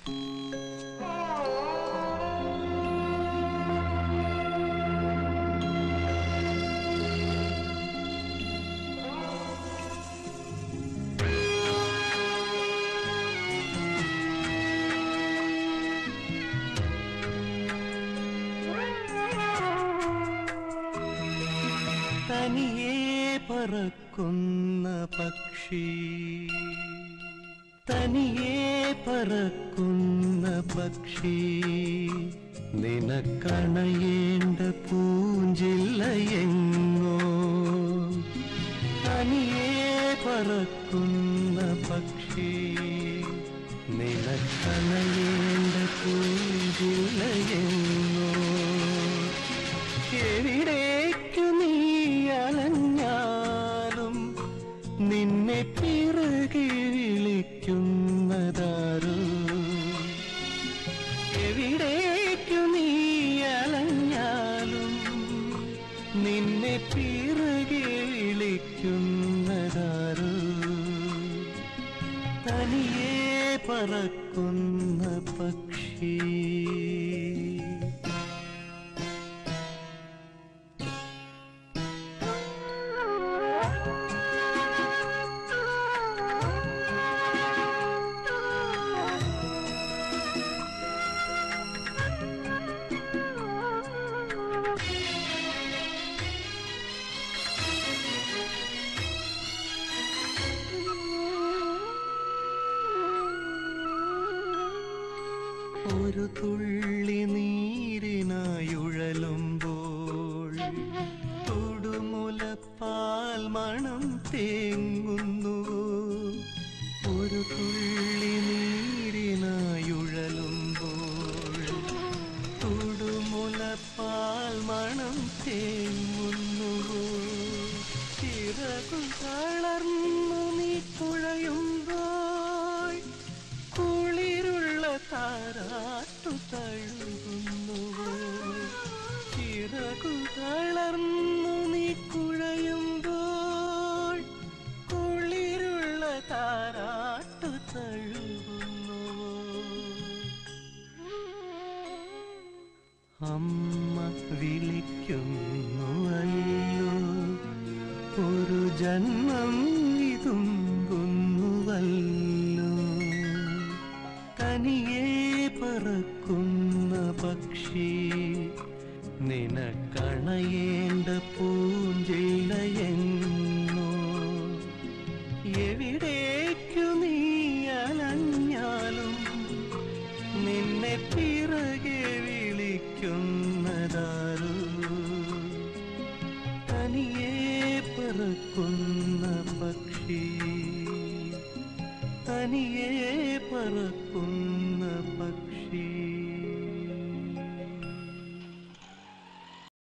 തനിയെ പറക്കുന്ന പക്ഷി തനിയെ പറക്കുന്ന പക്ഷി നിനക്കണയേണ്ട പൂഞ്ചില്ലയെങ്ങോ തനിയെ പറക്കുന്ന പക്ഷി നിനക്കണയേണ്ട പൂഞ്ചില്ലയെങ്ങോ എവിടേക്കു നീ അലഞ്ഞാലും നിന്നെ പിറകെ വിളിക്കുന്നതാരോ എവിടേക്കു നീ അലഞ്ഞാലും നിന്നെ പിറകെ വിളിക്കുന്നതാരോ തനിയെ പറക്കുന്ന പക്ഷി ഒരു തുള്ളി നീരിനായുഴലുമ്പോൾ തുടുമുലപ്പാൽ മണം തേങ്ങുന്നു ഒരു തുള്ളി നീരിനായുഴലുമ്പോൾ തുടുമുലപ്പാൽ മണം തേങ്ങുന്നു ചിറകു തളർന്നു നീ കുഴയുമ്പോൾ കുളിരുള്ള താരാട്ടു തഴുകുന്നു ചിറകു തളർന്നു നീ കുഴയുമ്പോൾ കുളിരുള്ള താരാട്ടു തഴുകുന്നു അമ്മ വിളിക്കുന്നു അയ്യോ ഒരു ജന്മം ഇതുമ്പുന്നുവല്ലോ തനിയെ പറക്കുന്ന പക്ഷി നിനക്കണയേണ്ട പൂഞ്ചില്ലയെന്നോ എവിടേക്കു നീ അലഞ്ഞാലും നിന്നെ പിറകെ വിളിക്കുന്നതാരോ തനിയെ പറക്കുന്ന പക്ഷി തനിയെ പറക്കുന്ന പക്ഷി